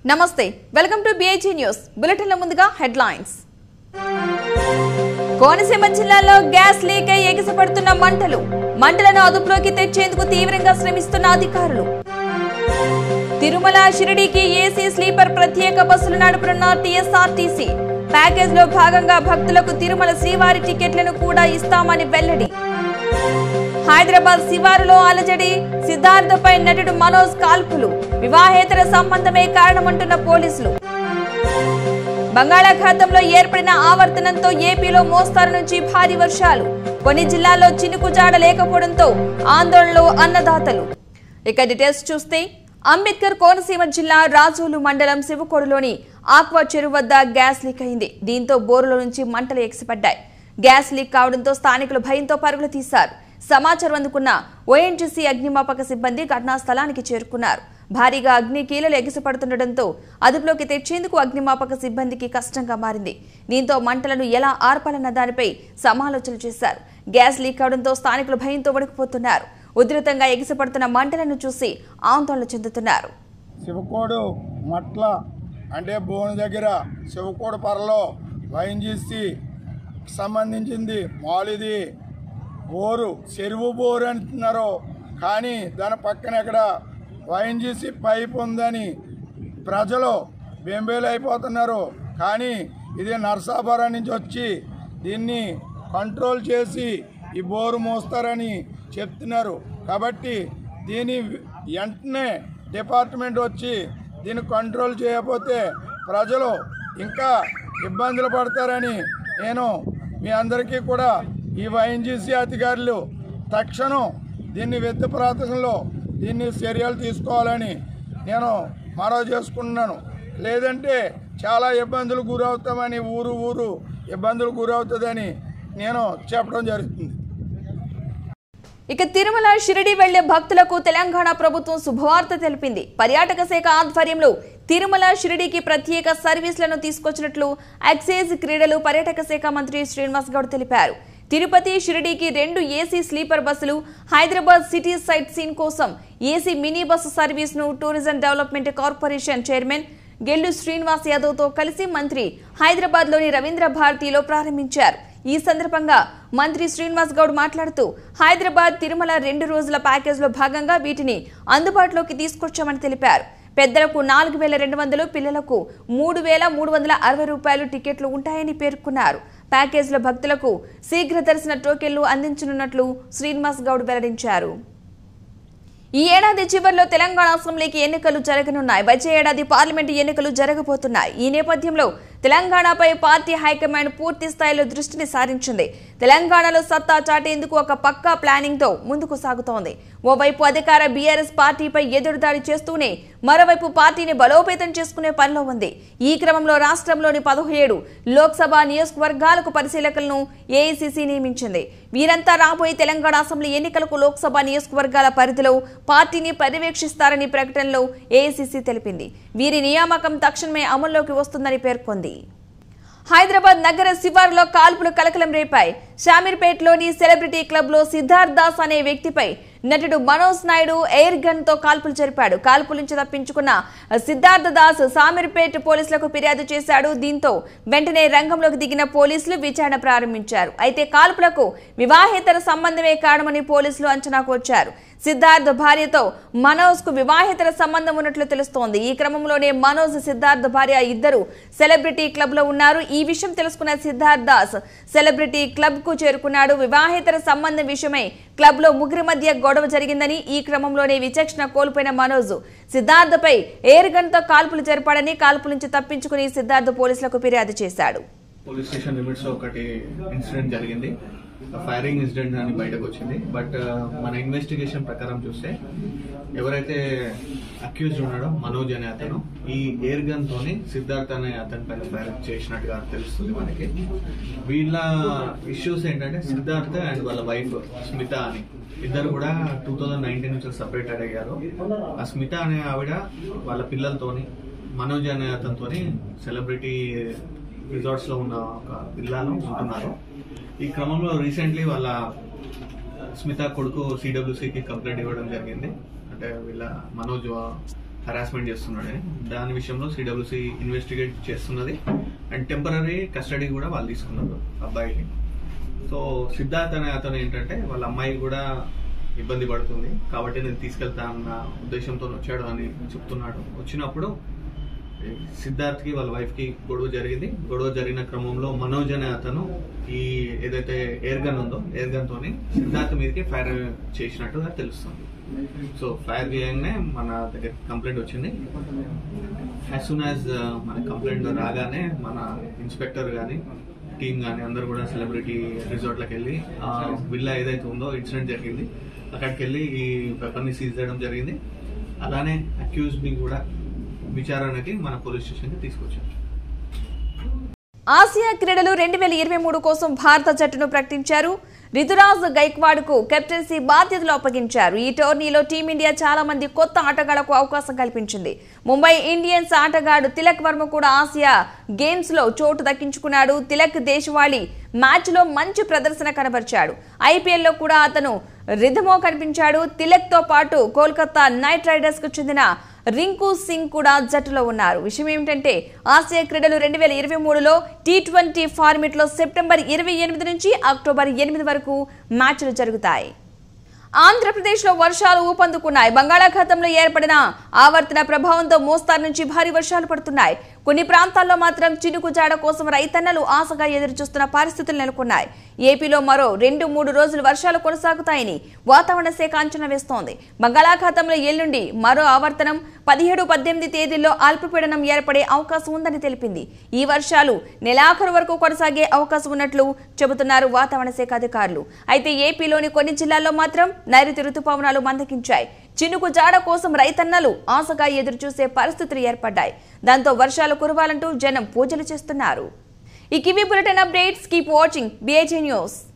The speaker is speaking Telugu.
నమస్తే వెల్కమ్ టు బిఐజీ న్యూస్ బులెటిన్ల ముందుగా హెడ్లైన్స్ కోనసీమ జిల్లాలో గ్యాస్ లీక్ అయి ఎగిసిపడుతున్న మంటలు మంటలను అదుపులోకి తెచ్చేందుకు తీవ్రంగా శ్రమిస్తున్న అధికారులు తిరుమల షిరిడీకి ఏసీ స్లీపర్ ప్రత్యేక బస్సులు నడుపుతున్న టీఎస్ఆర్టీసీ ప్యాకేజ్ లో భాగంగా భక్తులకు తిరుమల శ్రీవారి టికెట్లను కూడా ఇస్తామని వెల్లడి హైదరాబాద్ శివారులో అలజడి సిద్ధార్థపై నటుడు మనోజ్ కాల్పులు వివాహేతర సంబంధమే కారణమంటున్న పోలీసులు బంగాళాఖాతంలో ఏర్పడిన ఆవర్తనంతో ఏపీలో మోస్తారు నుంచి భారీ వర్షాలు కొన్ని జిల్లాల్లో చినుకు జాడ లేకపోవడంతో ఆందోళనలో అన్నదాతలు ఇక డీటెయిల్స్ చూస్తే అంబేద్కర్ కోనసీమ జిల్లా రాజోలు మండలం శివకోడులోని ఆక్వా చెరువు వద్ద గ్యాస్ లీక్ అయింది దీంతో బోరుల నుంచి మంటలు ఎగిసిపడ్డాయి గ్యాస్ లీక్ కావడంతో స్థానికులు భయంతో పరుగులు తీశారు సమాచారం అందుకున్న ఓఎన్జీసీ అగ్నిమాపక సిబ్బంది ఘటనా స్థలానికి చేరుకున్నారు భారీగా అగ్ని కీలలు ఎగిసిపడుతుండటంతో అదుపులోకి తెచ్చేందుకు అగ్నిమాపక సిబ్బందికి కష్టంగా మారింది దీంతో మంటలను ఎలా ఆర్పాలన్న దానిపై సమాలోచనలు చేశారు గ్యాస్ లీక్ అవడంతో స్థానికులు భయంతో వణికిపోతున్నారు ఉధృతంగా ఎగిసిపడుతున్న మంటలను చూసి ఆందోళన చెందుతున్నారు శివకోడు మట్ల అంటే బోను దగ్గర శివకోడు పరలో వైఎన్జీసీ సంబంధించింది మాలిది బోరు చెరువు బోరు అంటున్నారు కానీ దాని పక్కన ఇక్కడ వైఎన్జీసీ పైప్ ఉందని ప్రజలు బెంబేలు అయిపోతున్నారు కానీ ఇది నర్సాపురం నుంచి వచ్చి దీన్ని కంట్రోల్ చేసి ఈ బోరు మోస్తారని చెప్తున్నారు కాబట్టి దీని వెంటనే డిపార్ట్మెంట్ వచ్చి దీన్ని కంట్రోల్ చేయకపోతే ప్రజలు ఇంకా ఇబ్బందులు పడతారని నేను మీ అందరికీ కూడా ఈ వైఎన్జీసీ అధికారులు తక్షణం దీన్ని వెత్తి ప్రాంతంలో దీన్ని చర్యలు తీసుకోవాలని నేను మనవి చేసుకుంటున్నాను లేదంటే చాలా ఇబ్బందులు గురవుతామని ఊరు ఊరు ఇబ్బందులు గురవుతుందని నేను చెప్పడం జరుగుతుంది ఇక తిరుమల షిరిడి వెళ్లే భక్తులకు తెలంగాణ ప్రభుత్వం శుభవార్త తెలిపింది పర్యాటక శాఖ ఆధ్వర్యంలో తిరుమల షిరిడికి ప్రత్యేక సర్వీసులను తీసుకొచ్చినట్లు ఎక్సైజ్ క్రీడలు పర్యాటక శాఖ మంత్రి శ్రీనివాస్ గౌడ్ తెలిపారు తిరుపతి షిరిడీకి రెండు ఏసీ స్లీపర్ బస్సులు హైదరాబాద్ సిటీ సైట్ సీన్ కోసం ఏసీ మినీ బస్సు సర్వీస్ ను tourism development corporation chairman Gellu Srinivas Yadav తో కలిసి మంత్రి హైదరాబాద్ లోని రవీంద్ర భారతిలో ప్రారంభించారు ఈ సందర్భంగా మంత్రి శ్రీనివాస్ గౌడ్ మాట్లాడుతూ హైదరాబాద్ తిరుమల రెండు రోజుల ప్యాకేజ్లో భాగంగా వీటిని అందుబాటులోకి తీసుకొచ్చామని తెలిపారు పెద్దలకు నాలుగు వేల రెండు వందలు పిల్లలకు మూడు వేల మూడు వందల అరవై రూపాయలు టికెట్లు ఉంటాయని పేర్కొన్నారు ప్యాకేజ్లో భక్తులకు శీఘ్ర దర్శన టోకెన్లు అందించనున్నట్లు శ్రీనివాస్ గౌడ్ వెల్లడించారు ఈ ఏడాది చివరిలో తెలంగాణ అసెంబ్లీకి ఎన్నికలు జరగనున్నాయి వచ్చే ఏడాది పార్లమెంటు ఎన్నికలు జరగబోతున్నాయి ఈ నేపథ్యంలో తెలంగాణపై పార్టీ హైకమాండ్ పూర్తి స్థాయిలో దృష్టిని సారించింది తెలంగాణలో సత్తా చాటేందుకు ఒక పక్కా ప్లానింగ్ తో ముందుకు సాగుతోంది ఓవైపు అధికార బీఆర్ఎస్ పార్టీపై ఎదురుదాడి చేస్తూనే మరోవైపు పార్టీని బలోపేతం చేసుకునే పనిలో ఉంది ఈ క్రమంలో రాష్ట్రంలోని పదిహేడు లోక్సభ నియోజకవర్గాలకు పరిశీలకులను ఏఐసిసి నియమించింది వీరంతా రాబోయే తెలంగాణ అసెంబ్లీ ఎన్నికలకు లోక్సభ నియోజకవర్గాల పరిధిలో పార్టీని పర్యవేక్షిస్తారని ప్రకటనలో ఏఐసిసి తెలిపింది వీరి నియామకం తక్షణమే అమల్లోకి వస్తుందని పేర్కొంది హైదరాబాద్ నగర శివారులో కాల్పులు కలకలం రేపాయి షామీర్పేటలోని సెలబ్రిటీ క్లబ్ లో సిద్ధార్థ్ దాస్ అనే వ్యక్తిపై నటుడు మనోజ్ నాయుడు ఎయిర్ గన్ తో కాల్పులు జరిపాడు కాల్పుల నుంచి తప్పించుకున్న సిద్ధార్థ దాస్ సామీర్పేట పోలీసులకు ఫిర్యాదు చేశాడు దీంతో వెంటనే రంగంలోకి దిగిన పోలీసులు విచారణ ప్రారంభించారు అయితే కాల్పులకు వివాహేతర సంబంధమే కారణమని పోలీసులు అంచనాకు వచ్చారు సిద్ధార్థ్ భార్యతో మనోజ్ కు వివాహేతర సంబంధం ఉన్నట్లు తెలుస్తోంది ఈ క్రమంలోనే మనోజ్ సిద్ధార్థ్ భార్య ఇద్దరు సెలబ్రిటీ క్లబ్ లో ఉన్నారు ఈ విషయం తెలుసుకున్న సిద్ధార్థ్ దాస్ సెలబ్రిటీ క్లబ్ కు చేరుకున్నాడు వివాహేతర సంబంధం విషయమై క్లబ్ లో ముగ్గురి మధ్య గొడవ జరిగిందని ఈ క్రమంలోనే విచక్షణ కోల్పోయిన మనోజ్ సిద్ధార్థపై ఎయిర్ గన్ తో కాల్పులు జరిపాడని కాల్పుల నుంచి తప్పించుకుని సిద్ధార్థ్ పోలీసులకు ఫిర్యాదు చేశాడు పోలీస్ స్టేషన్ లిమిట్స్ లో ఒకటి ఇన్సిడెంట్ జరిగింది ఫైరింగ్ ఇన్సిడెంట్ అని బయటకు వచ్చింది బట్ మన ఇన్వెస్టిగేషన్ ప్రకారం చూస్తే ఎవరైతే అక్యూజ్డ్ ఉన్నాడో మనోజ్ అనే అతను ఈ ఎయిర్ గన్ తోని సిద్ధార్థ్ అనే అతని పైన ఫైర్ చేసినట్టుగా తెలుస్తుంది మనకి వీళ్ళ ఇష్యూస్ ఏంటంటే సిద్ధార్థ్ అండ్ వాళ్ళ వైఫ్ స్మిత అని ఇద్దరు కూడా టూ థౌజండ్ నైన్టీన్ నుంచి సపరేటెడ్ అయ్యారు ఆ స్మిత అనే ఆవిడ వాళ్ళ పిల్లలతోని మనోజ్ అనే అతనితోని సెలబ్రిటీ రిసార్ట్స్ లో ఉన్న ఒక విల్లాలో ఉంటున్నారు ఈ క్రమంలో రీసెంట్లీ వాళ్ళ స్మిత కొడుకు సిడబ్ల్యూసీకి కంప్లైంట్ ఇవ్వడం జరిగింది అంటే వీళ్ళ మనోజ్ హరాస్మెంట్ చేస్తున్నాడని దాని విషయంలో సిడబ్ల్యూసి ఇన్వెస్టిగేట్ చేస్తున్నది అండ్ టెంపరీ కస్టడీ కూడా వాళ్ళు తీసుకున్నారు అబ్బాయికి సో సిద్ధార్థ్ అనే అతను ఏంటంటే వాళ్ళ అమ్మాయి కూడా ఇబ్బంది పడుతుంది కాబట్టి నేను తీసుకెళ్తా అన్న ఉద్దేశంతో వచ్చాడు అని చెప్తున్నాడు వచ్చినప్పుడు ఈ సిద్ధార్థ్ కి వాళ్ళ వైఫ్ కి గొడవ జరిగింది గొడవ జరిగిన క్రమంలో మనోజ్ అనే అతను ఈ ఏదైతే ఎయిర్ గన్ ఉందో ఎయిర్ గన్ తోని సిద్ధార్థ్ మీదకి ఫైర్ చేసినట్టుగా తెలుస్తుంది సో ఫైర్ చేయగానే మన దగ్గర కంప్లైంట్ వచ్చింది యాజ్ సూన్ యాజ్ మన కంప్లైంట్ రాగానే మన ఇన్స్పెక్టర్ కానీ టీం కానీ అందరూ కూడా సెలబ్రిటీ రిసార్ట్లకు వెళ్ళి ఆ విల్లా ఏదైతే ఉందో ఇన్సిడెంట్ జరిగింది అక్కడికి వెళ్ళి ఈ వెపన్ని సీజ్ చేయడం జరిగింది అలానే అక్యూజ్ ని కూడా విచారణకి మన పోలీస్ స్టేషన్కి తీసుకొచ్చారు ఆసియా క్రీడలు రెండు వేల ఇరవై మూడు కోసం భారత జట్టును ప్రకటించారు రితురాజ్ గైక్వాడ్ కు కెప్టెన్సీ బాధ్యతలు అప్పగించారు ఈ టోర్నీలో టీమిండియా చాలా మంది కొత్త ఆటగాళ్లకు అవకాశం కల్పించింది ముంబై ఇండియన్స్ ఆటగాడు తిలక్ వర్మ కూడా ఆసియా గేమ్స్ లో చోటు దక్కించుకున్నాడు తిలక్ దేశవాళీ మ్యాచ్ లో మంచి ప్రదర్శన కనబరిచాడు ఐపీఎల్ లో కూడా అతను రిధమో కనిపించాడు తిలక్ తో పాటు కోల్కతా నైట్ రైడర్స్ కు చెందిన రింకు సింగ్ కూడా జట్టులో ఉన్నారు విషయం ఏమిటంటే ఆసియా క్రీడలు రెండు వేల ఇరవై మూడులో టీ ట్వంటీ ఫార్మెట్ లో సెప్టెంబర్ ఇరవై ఎనిమిది నుంచి అక్టోబర్ ఎనిమిది వరకు మ్యాచ్లు జరుగుతాయి ఆంధ్రప్రదేశ్లో వర్షాలు ఊపందుకున్నాయి బంగాళాఖాతంలో ఏర్పడిన ఆవర్తన ప్రభావంతో మోస్తారు నుంచి భారీ వర్షాలు పడుతున్నాయి కొన్ని ప్రాంతాల్లో మాత్రం చినుకు జాడ కోసం రైతన్నలు ఆశగా ఎదురుచూస్తున్న పరిస్థితులు నెలకొన్నాయి ఏపీలో మరో రెండు మూడు రోజులు వర్షాలు కొనసాగుతాయని వాతావరణ శాఖ అంచనా వేస్తోంది బంగాళాఖాతంలో ఎల్లుండి మరో ఆవర్తనం పదిహేడు పద్దెనిమిది తేదీల్లో అల్పపీడనం ఏర్పడే అవకాశం ఉందని తెలిపింది ఈ వర్షాలు నెలాఖరు వరకు కొనసాగే అవకాశం ఉన్నట్లు చెబుతున్నారు వాతావరణ శాఖ అధికారులు అయితే ఏపీలోని కొన్ని జిల్లాల్లో మాత్రం నైరుతి రుతుపవనాలు మందకించాయి చినుకు జాడ కోసం రైతన్నలు ఆశగా ఎదురుచూసే పరిస్థితులు ఏర్పడ్డాయి దాంతో వర్షాలు కురవాలంటూ జనం పూజలు చేస్తున్నారు ఈ కివీ bulletin updates keep watching BIG news